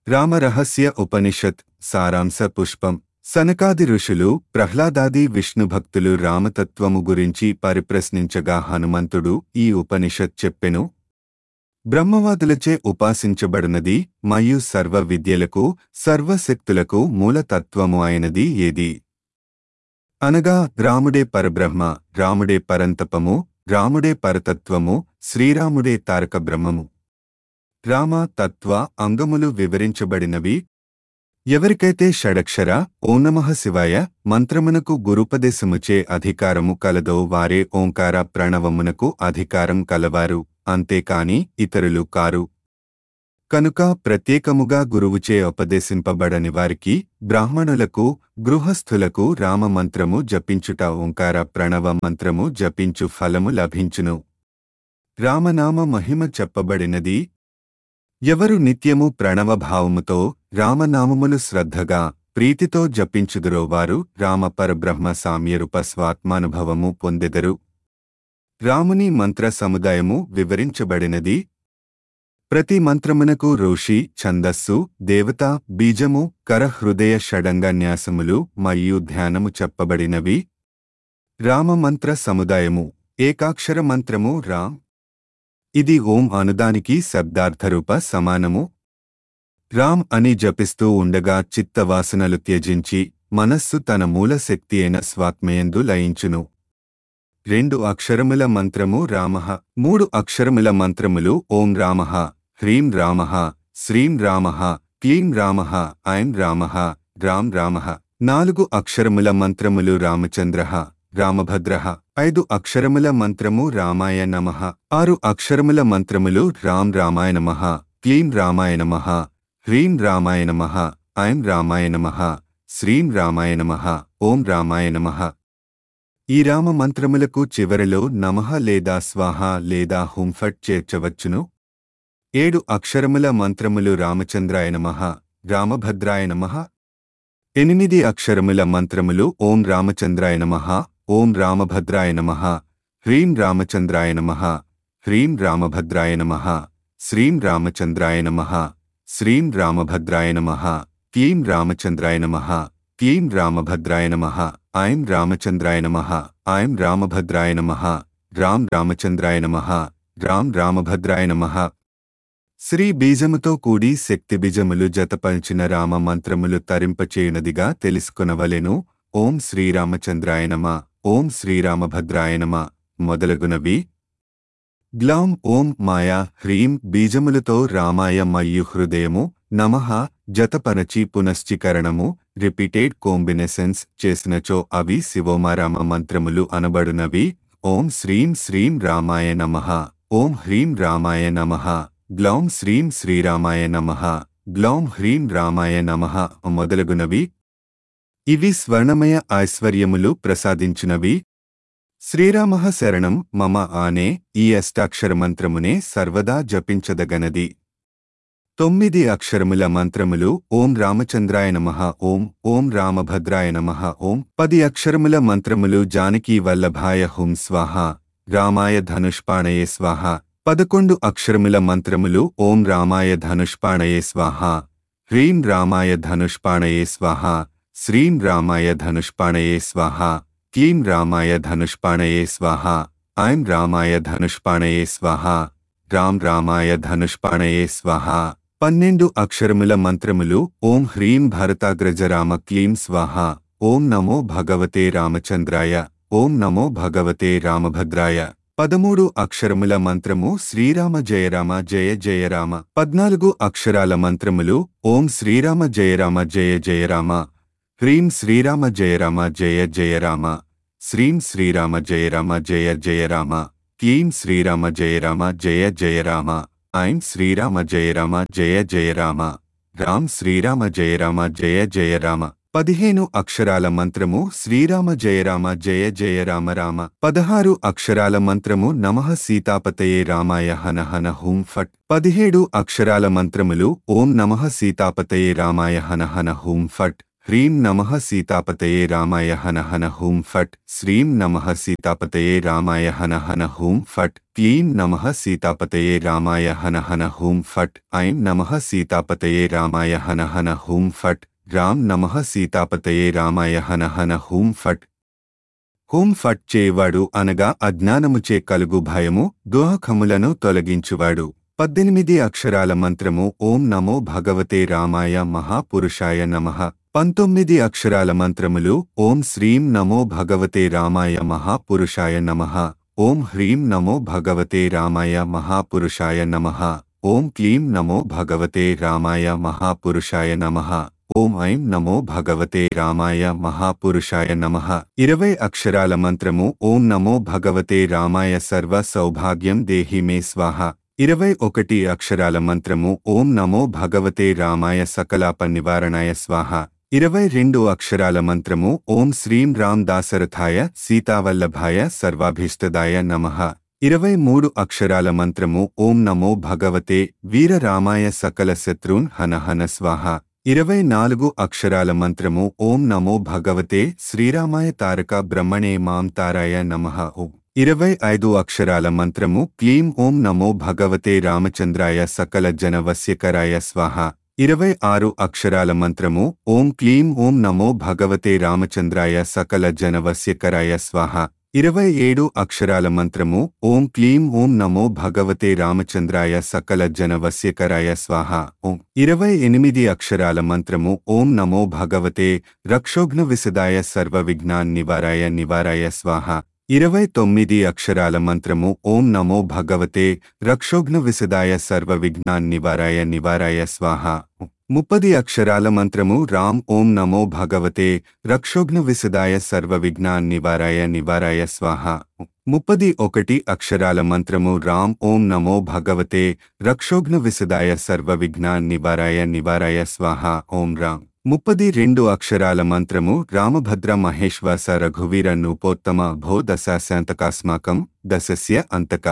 రామరహస్య ఉపనిషత్ సారాంశ పుష్పం సనకాది ఋషులు ప్రహ్లాదాది విష్ణుభక్తులు రామతత్వము గురించి పరిప్రశ్నించగా హనుమంతుడు ఈ ఉపనిషత్ చెప్పెను బ్రహ్మవాదులచే ఉపాసించబడినది మరియు సర్వ విద్యలకు సర్వశక్తులకు మూలతత్వము అయినది ఏది అనగా రాముడే పరబ్రహ్మ రాముడే పరంతపము రాముడే పరతత్వము శ్రీరాముడే తారక బ్రహ్మము రామ తత్వ అంగములు వివరించబడినవి ఎవరికైతే షడక్షర ఓ నమః శివాయ మంత్రమునకు గురుపదేశముచే అధికారము కలదో వారే ఓంకార ప్రణవమునకు అధికారం కలవారు అంతేకాని ఇతరులు కారు కనుక ప్రత్యేకముగా గురువుచే ఉపదేశింపబడని వారికి బ్రాహ్మణులకు గృహస్థులకు రామమంత్రము జపించుట ఓంకార ప్రణవ మంత్రము జపించు ఫలము లభించును రామనామ మహిమ చెప్పబడినది ఎవరు నిత్యము ప్రణవభావముతో రామనామములు శ్రద్ధగా ప్రీతితో జపించుదురో వారు రామపరబ్రహ్మ సామ్యరూప స్వాత్మానుభవము పొందెదరు రాముని మంత్ర సముదాయము వివరించబడినది ప్రతి మంత్రమునకు ఋషి ఛందస్సు దేవత బీజము కరహృదయ షడంగ న్యాసములు మరియు ధ్యానము చెప్పబడినవి రామమంత్ర సముదాయము ఏకాక్షర మంత్రము రామ్ ఇది ఓం అనుదానికి శబ్దార్థరూప సమానము రామ్ అని జపిస్తూ ఉండగా చిత్తవాసనలు త్యజించి మనస్సు తన మూల శక్తి అయిన స్వాత్మయందు లయించును రెండు అక్షరముల మంత్రము రామః మూడు అక్షరముల మంత్రములు ఓం రామః హ్రీం రామః శ్రీం రామః క్లీం రామః ఐం రామః రామ్ రామః నాలుగు అక్షరముల మంత్రములు రామచంద్రః రామభద్రః ఐదు అక్షరముల మంత్రము రామాయ నమః ఆరు అక్షరముల మంత్రములు రామ్ రామాయ నమః క్లీం రామాయ నమః హ్రీం రామాయ నమః ఐం రామాయ నమః శ్రీం రామాయ నమః ఓం రామాయ నమః ఈ రామ మంత్రములకు చివరిలో నమః లేదా స్వాహ లేదా హుంఫట్ చేర్చవచ్చును ఏడు అక్షరముల మంత్రములు రామచంద్రాయ నమః రామభద్రాయ నమః ఎనిమిది అక్షరముల మంత్రములు ఓం రామచంద్రాయ నమః ఓం రామభద్రాయ నమః హ్రీం రామచంద్రాయ నమః హ్రీం రామభద్రాయ నమః శ్రీం రామచంద్రాయ నమః శ్రీం రామభద్రాయ నమః క్లీం రామచంద్రాయ నమః క్లీం రామభద్రాయ నమః ఐం రామచంద్రాయ నమః ఐం రామభద్రాయ నమః రామ్ రామచంద్రాయ నమః రామ్ రామభద్రాయ నమః శ్రీ బీజముతో కూడి శక్తి బీజములు జతపంచిన రామ మంత్రములు తరింపచేయునదిగా తెలుసుకొనవలెను ఓం శ్రీరామచంద్రాయ నమ ఓం శ్రీరామభద్రాయ నమ మొదలగునవి గ్లాం ఓం మాయా హ్రీం బీజములతో రామాయ మయ్యు హృదయము నమః జతపరచి పునశ్చీకరణము రిపీటెడ్ కోంబినేషన్స్ చేసినచో అవి శివోమారామ మంత్రములు అనబడునవి ఓం శ్రీం శ్రీం రామాయ నమః ఓం హ్రీం రామాయ నమః గ్లౌం శ్రీం శ్రీరామాయ నమః గ్లౌం హ్రీం రామాయ నమః మొదలగునవి ఇవి స్వర్ణమయ ఐశ్వర్యములు ప్రసాదించునవి శ్రీరామ శరణం మమ ఆనే ఈ అష్టాక్షర మంత్రమునే సర్వదా జపించదగనది తొమ్మిది అక్షరముల మంత్రములు ఓం రామచంద్రాయ నమః ఓం ఓం రామభద్రాయ నమః ఓం పది అక్షరముల మంత్రములు జానకీ వల్లభాయ హుం స్వాహ రామాయ ధనుష్పాణయే స్వాహ పదకొండు అక్షరముల మంత్రములు ఓం రామాయ ధనుష్పాణయే స్వాహ హ్రీం రామాయ ధనుష్పాణయే స్వాహ శ్రీం రామాయ ధనుష్పాణయే స్వాహ క్లీం రామాయ ధనుష్పాణయే స్వాహ ఐం రామాయ ధనుష్పాణయే స్వాహ రామ్ రామాయ ధనుష్పాణయే స్వాహ పన్నెండు అక్షరముల మంత్రములు ఓం హ్రీం భరతాగ్రజ రామ క్లీం స్వాహ ఓం నమో భగవతే రామచంద్రాయ ఓం నమో భగవతే రామభద్రాయ పదమూడు అక్షరముల మంత్రము శ్రీరామ జయరామ జయ జయరామ పద్నాలుగు అక్షరాల మంత్రములు ఓం శ్రీరామ జయరామ జయ జయరామ హ్రీం శ్రీరామ జయరామ జయ జయరామ శ్రీం శ్రీరామ జయరామ జయ జయరామ క్లీం శ్రీరామ జయరామ జయ జయరామ ఐం శ్రీరామ జయరామ జయ జయరామ రామ్ శ్రీరామ జయరామ జయ జయరామ పదిహేను అక్షరాల మంత్రము శ్రీరామ జయరామ జయ జయరామ రామ పదహారు అక్షరాల మంత్రము నమః సీతాపతయే రామాయ హన హన హూం ఫట్ పదిహేడు అక్షరాల మంత్రములు ఓం నమః సీతాపతయే రామాయ హన హన హూం ఫట్ హ్రీం నమః సీతాపతయే రామాయ హన హన హూం ఫట్ శ్రీం నమః సీతాపతయే రామాయ హన హన హూం ఫట్ క్లీం నమః సీతాపతయే రామాయ హన హన హూం ఫట్ ఐం నమః సీతాపతయే రామాయ హన హన హూం ఫట్ రాం నమః సీతాపతయే రామాయ హన హన హూం ఫట్ హూం ఫట్ చేవాడు అనగా అజ్ఞానముచే కలుగు భయము దుహఖములను తొలగించువాడు పద్దెనిమిది అక్షరాల మంత్రము ఓం నమో భగవతే రామాయ మహాపురుషాయ నమః పంతొమ్మిది అక్షరాల మంత్రములు ఓం శ్రీం నమో భగవతే రామాయ మహాపురుషాయ నమః ఓం హ్రీం నమో భగవతే రామాయ మహాపురుషాయ నమః ఓం క్లీం నమో భగవతే రామాయ మహాపురుషాయ నమః ఓం ఐం నమో భగవతే రామాయ మహాపురుషాయ నమః ఇరవై అక్షరాల మంత్రము ఓం నమో భగవతే రామాయ సర్వ సౌభాగ్యం దేహి మే స్వాహ ఇరవై ఒకటి అక్షరాల మంత్రము ఓం నమో భగవతే రామాయ సకలాప నివారణాయ స్వాహ ఇరవై రెండు అక్షరాల మంత్రము ఓం శ్రీం రామ్ దాసరథాయ సీతావల్లభాయ సర్వాభీష్టదాయ నమః ఇరవై మూడు అక్షరాల మంత్రము ఓం నమో భగవతే వీరరామాయ సకల శత్రూన్ హన హన స్వాహ ఇరవై నాలుగు అక్షరాల మంత్రము ఓం నమో భగవతే శ్రీరామాయ తారక బ్రహ్మణే మాం తారాయ నమః ఓం ఇరవై ఐదు అక్షరాల మంత్రము క్లీం ఓం నమో భగవతే రామచంద్రాయ సకల జనవస్యకరాయ స్వాహ ఇరవై ఆరు అక్షరాల మంత్రము ఓం క్లీం ఓం నమో భగవతే రామచంద్రాయ సకల జనవస్యకరాయ స్వాహ ఇరవై ఏడు అక్షరాల మంత్రము ఓం క్లీం ఓం నమో భగవతే రామచంద్రాయ సకల జనవస్యకరాయ స్వాహ ఓం ఇరవై ఎనిమిది అక్షరాల మంత్రము ఓం నమో భగవతే రక్షోఘ్న విశదాయ సర్వ విఘ్నాన్ నివారాయ నివారాయ స్వాహ ఇరవై తొమ్మిది అక్షరాల మంత్రము ఓం నమో భగవతే రక్షోఘ్న విశదాయ సర్వ విఘ్నాన్ నివారాయ నివారాయ స్వాహ ముప్పది అక్షరాల మంత్రము రామ్ ఓం నమో భగవతే రక్షోఘ్న విశదాయ సర్వ విఘ్నాన్ నివారాయ నివారాయ స్వాహ ముప్పది ఒకటి అక్షరాల మంత్రము రామ్ ఓం నమో భగవతే రక్షోఘ్న విశదాయ సర్వ విఘ్నాన్ నివారాయ నివారాయ స్వాహ ఓం రామ్ ముప్పది రెండు అక్షరాల మంత్రము రామభద్ర మహేశ్వాస రఘువీర నూపోత్తమ భో దశాశాంతకాస్మాకం దశస్య అంతక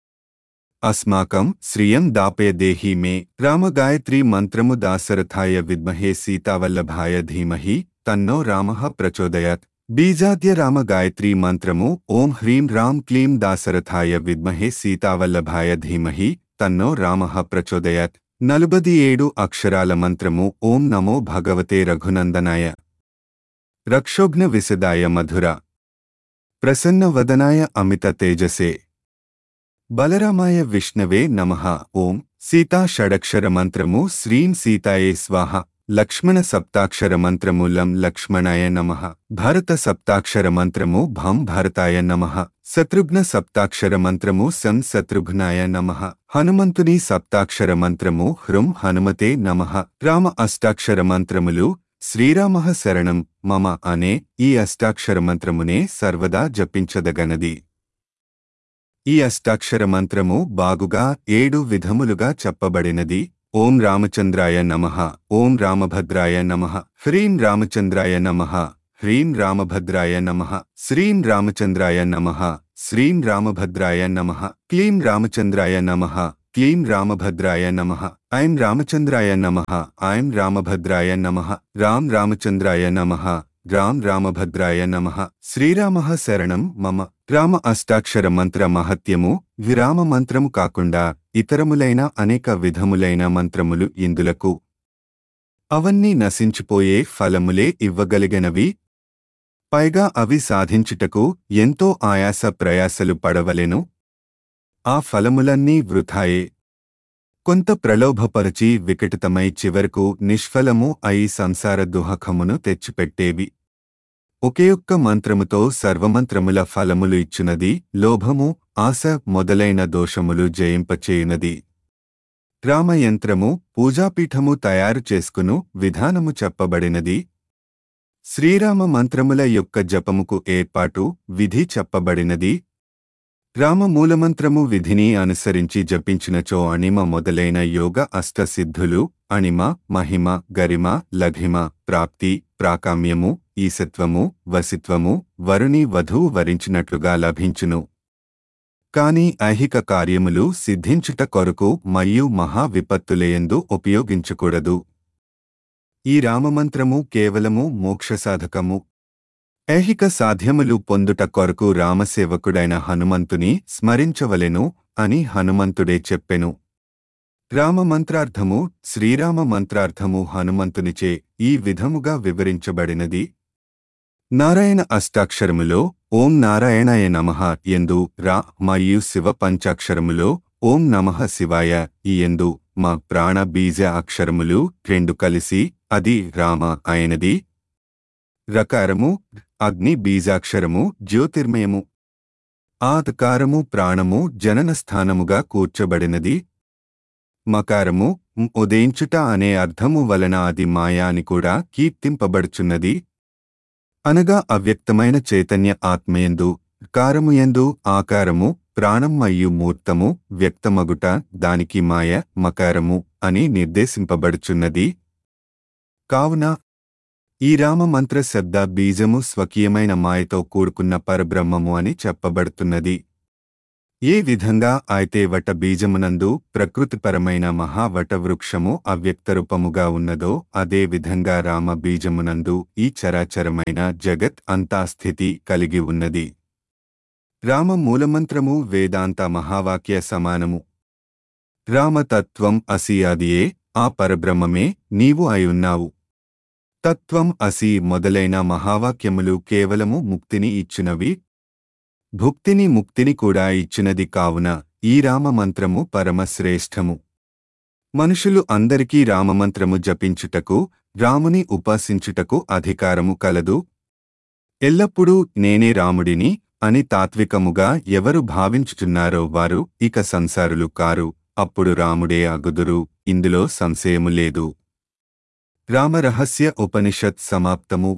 అస్మాకం శ్రియం దాపయదేహి మే రామగాయత్రీ మంత్రము దాసరథాయ విద్మహే సీతావల్లభాయ ధీమహి తన్నో రామః ప్రచోదయాత్ బీజాద్య రామ గాయత్రీ మంత్రము ఓం హ్రీం రాం క్లీం దాసరథాయ విద్మహే సీతావల్లభాయ ధీమహి తన్నో రామః ప్రచోదయాత్ నలుబది ఏడు అక్షరాల మంత్రము ఓం నమో భగవతే రఘునందనాయ రక్షోఘ్న విశదాయ మధుర ప్రసన్నవదనాయ అమిత తేజసే బలరామాయ విష్ణవే నమః ఓం సీతా షడక్షర మంత్రము శ్రీం సీతాయే స్వాహ లక్ష్మణ సప్తాక్షర మంత్రము లం లక్ష్మణాయ నమః భరత సప్తాక్షర మంత్రము భం భరతాయ నమః శత్రుఘ్న సప్తాక్షర మంత్రము సం శత్రుఘ్నాయ నమః హనుమంతుని సప్తాక్షర మంత్రము హృం హనుమతే నమః రామ అష్టాక్షర మంత్రములు శ్రీరామః శరణం మమ అనే ఈ అష్టాక్షర మంత్రమునే సర్వదా జపించదగనది ఈ అష్టాక్షర మంత్రము బాగుగా ఏడు విధములుగా చెప్పబడినది ఓం రామచంద్రాయ నమః ఓం రామభద్రాయ నమః హ్రీం రామచంద్రాయ నమః హ్రీం రామభద్రాయ నమః శ్రీం రామచంద్రాయ నమః శ్రీం రామభద్రాయ నమః క్లీం రామచంద్రాయ నమః క్లీం రామభద్రాయ నమః ఐం రామచంద్రాయ నమః ఐం రామభద్రాయ నమః రాం రామచంద్రాయ నమః రాం రామభద్రాయ నమః శ్రీరామః శరణం మమ రామ అష్టాక్షర మంత్ర మహత్యము విరామ మంత్రము కాకుండా ఇతరములైన అనేక విధములైన మంత్రములు ఇందులకు అవన్నీ నశించిపోయే ఫలములే ఇవ్వగలిగినవి పైగా అవి సాధించుటకు ఎంతో ఆయాస ప్రయాసలు పడవలెను ఆ ఫలములన్నీ వృథాయే కొంత ప్రలోభపరచి వికటితమై చివరకు నిష్ఫలము అయి సంసార దుహకమును తెచ్చిపెట్టేవి ఒకే ఒక్క మంత్రముతో సర్వమంత్రముల ఫలములు ఇచ్చునది లోభము ఆశ మొదలైన దోషములు జయింపచేయునది రామయంత్రము పూజాపీఠము తయారు చేసుకును విధానము చెప్పబడినది శ్రీరామ మంత్రముల యొక్క జపముకు ఏర్పాటు విధి చెప్పబడినది రామ మూలమంత్రము విధిని అనుసరించి జపించినచో అణిమ మొదలైన యోగ అష్టసిద్ధులు అణిమ మహిమ గరిమ లఘిమ ప్రాప్తి ప్రాకామ్యము ఈసత్వము వసిత్వము వరుని వధువు వరించినట్లుగా లభించును కాని ఐహిక కార్యములు సిద్ధించుట కొరకు మరియు మహా విపత్తులయందు ఉపయోగించకూడదు ఈ రామమంత్రము కేవలము మోక్షసాధకము ఐహిక సాధ్యములు పొందుట కొరకు రామసేవకుడైన హనుమంతుని స్మరించవలెను అని హనుమంతుడే చెప్పెను రామమంత్రార్థము శ్రీరామ మంత్రార్థము హనుమంతునిచే ఈ విధముగా వివరించబడినది నారాయణ అష్టాక్షరములో ఓం నారాయణాయ నమః ఎందు రా మరియు శివ పంచాక్షరములో ఓం నమః శివాయ ఈ ఎందు మా ప్రాణ బీజ అక్షరములు రెండు కలిసి అది రామ అయినది రకారము అగ్ని బీజాక్షరము జ్యోతిర్మయము ఆతకారము ప్రాణము జనన స్థానముగా కూర్చబడినది మకారము మ్ ఉదయించుట అనే అర్థము వలన అది మాయా అని కూడా కీర్తింపబడుచున్నది అనగా అవ్యక్తమైన చైతన్య ఆత్మయందు కారముయందు ఆకారము ప్రాణం మరియు మూర్తము వ్యక్తమగుట దానికి మాయ మకారము అని నిర్దేశింపబడుచున్నది కావున ఈ రామమంత్ర శబ్ద బీజము స్వకీయమైన మాయతో కూడుకున్న పరబ్రహ్మము అని చెప్పబడుతున్నది ఏ విధంగా అయితే వట బీజమునందు ప్రకృతిపరమైన మహావట వృక్షము అవ్యక్తరూపముగా ఉన్నదో అదే విధంగా రామ బీజమునందు ఈ చరాచరమైన జగత్ అంతా స్థితి కలిగి ఉన్నది రామ మూలమంత్రము వేదాంత మహావాక్య సమానము రామతత్వం అసి అదియే ఆ పరబ్రహ్మమే నీవు అయున్నావు తత్వం అసి మొదలైన మహావాక్యములు కేవలము ముక్తిని ఇచ్చినవి భుక్తిని ముక్తిని కూడా ఇచ్చినది కావున ఈ రామమంత్రము పరమశ్రేష్టము మనుషులు అందరికీ రామమంత్రము జపించుటకు రాముని ఉపాసించుటకు అధికారము కలదు ఎల్లప్పుడూ నేనే రాముడిని అని తాత్వికముగా ఎవరు భావించుచున్నారో వారు ఇక సంసారులు కారు అప్పుడు రాముడే అగుదురు ఇందులో సంశయము లేదు రామరహస్య ఉపనిషత్ సమాప్తము